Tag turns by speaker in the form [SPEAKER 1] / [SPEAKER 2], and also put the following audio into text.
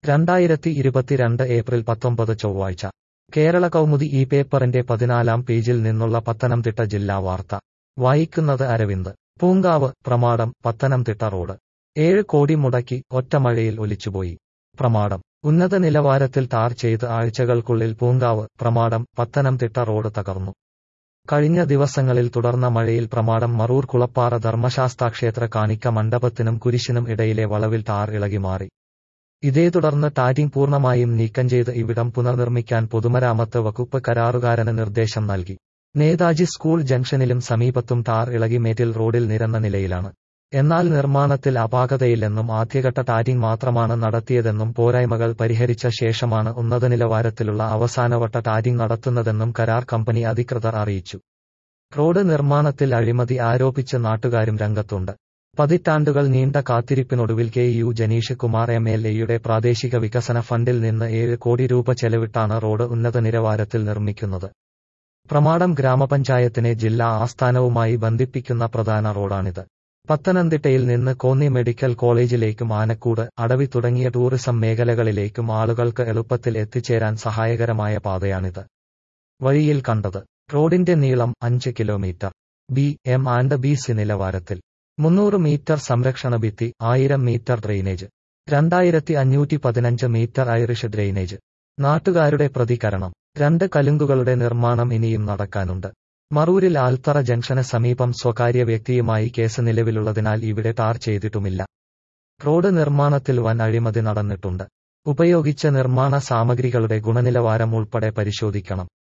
[SPEAKER 1] രണ്ടായിരത്തി ഇരുപത്തിരണ്ട് ഏപ്രിൽ പത്തൊമ്പത് ചൊവ്വാഴ്ച കേരള കൗമുദി ഈ പേപ്പറിന്റെ പതിനാലാം പേജിൽ നിന്നുള്ള പത്തനംതിട്ട ജില്ലാ വാർത്ത വായിക്കുന്നത് അരവിന്ദ് പൂങ്കാവ് പ്രമാടം പത്തനംതിട്ട റോഡ് ഏഴ് കോടി മുടക്കി ഒറ്റമഴയിൽ ഒലിച്ചുപോയി പ്രമാടം ഉന്നത നിലവാരത്തിൽ ടാർ ചെയ്ത് ആഴ്ചകൾക്കുള്ളിൽ പൂങ്കാവ് പ്രമാടം പത്തനംതിട്ട റോഡ് തകർന്നു കഴിഞ്ഞ ദിവസങ്ങളിൽ തുടർന്ന മഴയിൽ പ്രമാടം മറൂർ കുളപ്പാറ ധർമ്മശാസ്താക്ഷേത്ര കാണിക്ക മണ്ഡപത്തിനും കുരിശിനും ഇടയിലെ വളവിൽ ടാർ ഇളകി മാറി ഇതേ തുടർന്ന് ടാറ്റിംഗ് പൂർണ്ണമായും നീക്കം ചെയ്ത് ഇവിടം പുനർനിർമ്മിക്കാൻ പൊതുമരാമത്ത് വകുപ്പ് കരാറുകാരന് നിർദ്ദേശം നൽകി നേതാജി സ്കൂൾ ജംഗ്ഷനിലും സമീപത്തും ടാർ ഇളകി മേറ്റിൽ റോഡിൽ നിരന്ന നിലയിലാണ് എന്നാൽ നിർമ്മാണത്തിൽ അപാകതയില്ലെന്നും ആദ്യഘട്ട ടാറ്റിംഗ് മാത്രമാണ് നടത്തിയതെന്നും പോരായ്മകൾ പരിഹരിച്ച ശേഷമാണ് ഉന്നത നിലവാരത്തിലുള്ള അവസാനവട്ട ടാറ്റിംഗ് നടത്തുന്നതെന്നും കരാർ കമ്പനി അധികൃതർ അറിയിച്ചു റോഡ് നിർമ്മാണത്തിൽ അഴിമതി ആരോപിച്ച് നാട്ടുകാരും രംഗത്തുണ്ട് പതിറ്റാണ്ടുകൾ നീണ്ട കാത്തിരിപ്പിനൊടുവിൽ K U Jenish Kumar M L എയുടെ പ്രാദേശിക വികസന ഫണ്ടിൽ നിന്ന് ഏഴ് കോടി രൂപ ചെലവിട്ടാണ് റോഡ് ഉന്നത നിലവാരത്തിൽ നിർമ്മിക്കുന്നത് പ്രമാടം ഗ്രാമപഞ്ചായത്തിനെ ജില്ലാ ആസ്ഥാനവുമായി ബന്ധിപ്പിക്കുന്ന പ്രധാന റോഡാണിത് പത്തനംതിട്ടയിൽ നിന്ന് കോന്നി മെഡിക്കൽ കോളേജിലേക്കും ആനക്കൂട് അടവി തുടങ്ങിയ ടൂറിസം മേഖലകളിലേക്കും ആളുകൾക്ക് എളുപ്പത്തിൽ എത്തിച്ചേരാൻ സഹായകരമായ പാതയാണിത് വഴിയിൽ കണ്ടത് റോഡിന്റെ നീളം അഞ്ച് kilometre B M and B C നിലവാരത്തിൽ മുന്നൂറ് മീറ്റർ സംരക്ഷണ ഭിത്തി ആയിരം മീറ്റർ ഡ്രെയിനേജ് രണ്ടായിരത്തി അഞ്ഞൂറ്റി പതിനഞ്ച് മീറ്റർ ഐറിഷ് ഡ്രെയിനേജ് നാട്ടുകാരുടെ പ്രതികരണം രണ്ട് കലുങ്കുകളുടെ നിർമ്മാണം ഇനിയും നടക്കാനുണ്ട് മറൂരിൽ ആൽത്തറ ജംഗ്ഷന് സമീപം സ്വകാര്യ വ്യക്തിയുമായി കേസ് നിലവിലുള്ളതിനാൽ ഇവിടെ ടാർ ചെയ്തിട്ടുമില്ല റോഡ് നിർമ്മാണത്തിൽ വൻ അഴിമതി നടന്നിട്ടുണ്ട് ഉപയോഗിച്ച നിർമ്മാണ സാമഗ്രികളുടെ ഗുണനിലവാരം ഉൾപ്പെടെ പരിശോധിക്കണം